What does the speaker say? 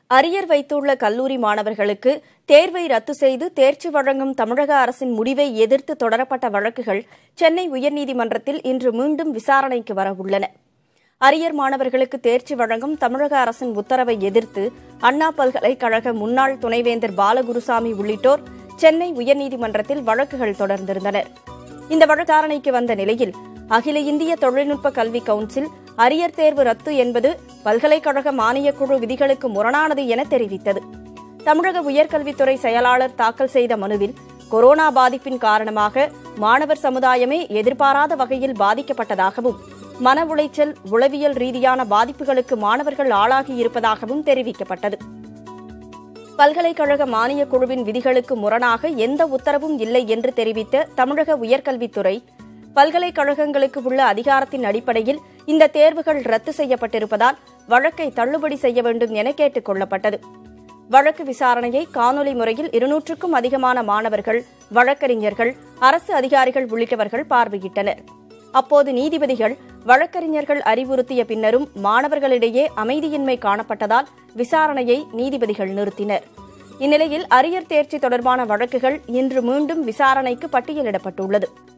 arrear வைத்துள்ள கல்லூரி மாணவர்களுக்கு தேர்வை ரத்து செய்து தேர்ச்சி வழங்கும் தமிழக அரசின் முடிவை எதிர்த்து தொடரப்பட்ட வழக்குகள் சென்னை உயர்நீதிமன்றத்தில் இன்று மீண்டும் விசாரணைக்கு வரவுள்ளன அரியர் மாணவர்களுக்கு தேர்ச்சி வழங்கும் தமிழக அரசின் உத்தரவை எதிர்த்து அண்ணா பல்கலைக்கழக முன்னாள் துணைவேந்தர் பாலகுருசாமி உள்ளிட்டோர் சென்னை உயர்நீதிமன்றத்தில் வழக்குகள் தொடர்ந்திருந்தனர் இந்த வழக்காரணைக்கு வந்த நிலையில் அகில இந்திய தொழில்நுட்ப கல்வி கவுன்சில் அரியர் தேர்வு ரத்து என்பது பல்கலைக்கழக மானியக்குழு விதிகளுக்கு முரணானது என தெரிவித்தது தமிழக உயர்கல்வித்துறை செயலாளர் தாக்கல் செய்த மனுவில் கொரோனா பாதிப்பின் காரணமாக மாணவர் சமுதாயமே எதிர்பாராத வகையில் பாதிக்கப்பட்டதாகவும் மன உளைச்சல் உளவியல் ரீதியான பாதிப்புகளுக்கு மாணவர்கள் ஆளாகியிருப்பதாகவும் தெரிவிக்கப்பட்டது பல்கலைக்கழக மானியக் குழுவின் விதிகளுக்கு முரணாக எந்த உத்தரவும் இல்லை என்று தெரிவித்த தமிழக உயர்கல்வித்துறை பல்கலைக்கழகங்களுக்கு உள்ள அதிகாரத்தின் அடிப்படையில் இந்த தேர்வுகள் ரத்து செய்யப்பட்டிருப்பதால் வழக்கை தள்ளுபடி செய்ய வேண்டும் என கேட்டுக் கொள்ளப்பட்டது வழக்கு விசாரணையை காணொலி முறையில் இருநூற்றுக்கும் அதிகமான மாணவர்கள் வழக்கறிஞர்கள் அரசு அதிகாரிகள் உள்ளிட்டவர்கள் பார்வையிட்டனர் அப்போது நீதிபதிகள் வழக்கறிஞர்கள் அறிவுறுத்திய பின்னரும் மாணவர்களிடையே அமைதியின்மை காணப்பட்டதால் விசாரணையை நீதிபதிகள் நிறுத்தினர் இந்நிலையில் அரியர் தேர்ச்சி தொடர்பான வழக்குகள் இன்று மீண்டும் விசாரணைக்கு பட்டியலிடப்பட்டுள்ளது